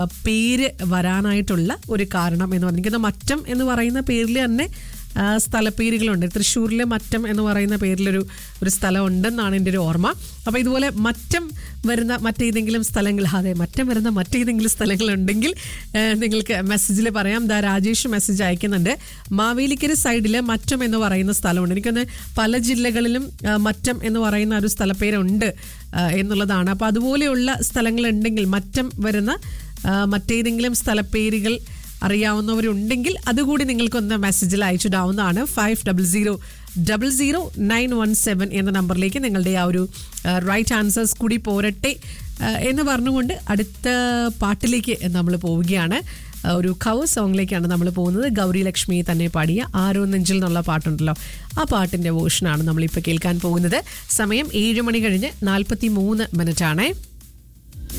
പേര് വരാനായിട്ടുള്ള ഒരു കാരണം എന്ന് പറഞ്ഞിരിക്കുന്നത് മറ്റം എന്ന് പറയുന്ന പേരിൽ തന്നെ ആ, സ്ഥലപ്പേരുകളുണ്ട് തൃശ്ശൂരിലെ മറ്റം എന്ന് പറയുന്ന പേരിലൊരു ഒരു സ്ഥലം ഉണ്ടെന്നാണ് എൻ്റെ ഒരു ഓർമ്മ അപ്പോൾ ഇതുപോലെ മറ്റം വരുന്ന മറ്റേതെങ്കിലും സ്ഥലങ്ങൾ അതെ മറ്റം വരുന്ന മറ്റേതെങ്കിലും സ്ഥലങ്ങളുണ്ടെങ്കിൽ ആ, നിങ്ങൾക്ക് മെസ്സേജിൽ പറയാം ദാ രാജേഷ് മെസ്സേജ് അയക്കുന്നുണ്ട് മാവേലിക്കര സൈഡിൽ മറ്റം എന്ന് പറയുന്ന സ്ഥലമുണ്ട് എനിക്കൊന്ന് പല ജില്ലകളിലും ആ, മറ്റം എന്ന് പറയുന്ന ഒരു സ്ഥലപ്പേരുണ്ട് ആ, എന്നുള്ളതാണ് അപ്പോൾ അതുപോലെയുള്ള സ്ഥലങ്ങളുണ്ടെങ്കിൽ മറ്റം വരുന്ന ആ, മറ്റേതെങ്കിലും സ്ഥലപ്പേരുകൾ അറിയാവുന്നവരുണ്ടെങ്കിൽ അതുകൂടി നിങ്ങൾക്കൊന്ന് മെസ്സേജിൽ അയച്ചിടാവുന്നതാണ് five double zero double zero nine one seven എന്ന നമ്പറിലേക്ക് നിങ്ങളുടെ ആ ഒരു റൈറ്റ് ആൻസേഴ്സ് കൂടി പോരട്ടെ ആ, എന്ന് പറഞ്ഞുകൊണ്ട് അടുത്ത പാട്ടിലേക്ക് നമ്മൾ പോവുകയാണ് ആ, ഒരു കവർ സോങ്ങിലേക്കാണ് നമ്മൾ പോകുന്നത് ഗൗരി ലക്ഷ്മി തന്നെ പാടിയ ആരോ നെഞ്ചിൽ എന്നുള്ള പാട്ടുണ്ടല്ലോ ആ പാട്ടിൻ്റെ വേർഷനാണ് നമ്മളിപ്പോൾ കേൾക്കാൻ പോകുന്നത് സമയം ഏഴ് മണി കഴിഞ്ഞ് നാൽപ്പത്തി മൂന്ന് മിനിറ്റ് ആണേ